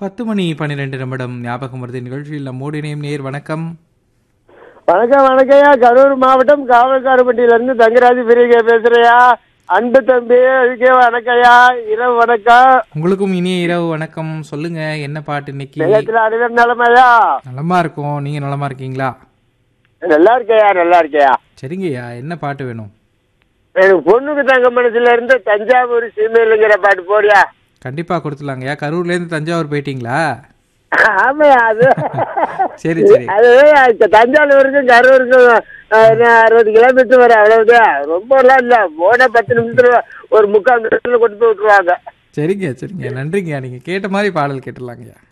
பத்து மணி பன்னிரெண்டு நிமிடம் ஞாபகம் வருது நிகழ்ச்சியில் நம்மோடு இணையும் நேர் வணக்கம் வணக்கம் வணக்கம்யா கரூர் மாவட்டம் காவல்காரப்பட்டியில இருந்து தங்கராஜ் பிரிகே பேசுறியா அன்பு தம்பி அதுக்கே வணக்கம்யா இரவு வணக்கம் உங்களுக்கும் இனிய இரவு வணக்கம் சொல்லுங்க என்ன பாட்டு இன்னைக்கு நிலத்துல அனைவரும் நிலமையா நலமா இருக்கும் நீங்க நலமா இருக்கீங்களா நல்லா இருக்கையா நல்லா இருக்கையா சரிங்கய்யா என்ன பாட்டு வேணும் எனக்கு பொண்ணுக்கு தங்க மனசுல இருந்து தஞ்சாவூர் சீமையிலுங்கிற பாட்டு போடியா கண்டிப்பா கொடுத்துலாங்கய்யா கரூர்ல இருந்து தஞ்சாவூர் போயிட்டீங்களா ஆமாயா அது சரி சரி அது இப்ப தஞ்சாவூருக்கும் கரூருக்கும் அஹ், என்ன அறுபது கிலோமீட்டர் வரும் அவ்வளவுதான் ரொம்ப எல்லாம் இல்ல போன பத்து நிமிஷத்துல ஒரு முக்கால் நிமிஷத்துல கொண்டு போய் விட்டுருவாங்க சரிங்க சரிங்க நன்றிங்கய்யா நீங்க கேட்ட மாதிரி பாடல் கேட்டுலாங்கய்யா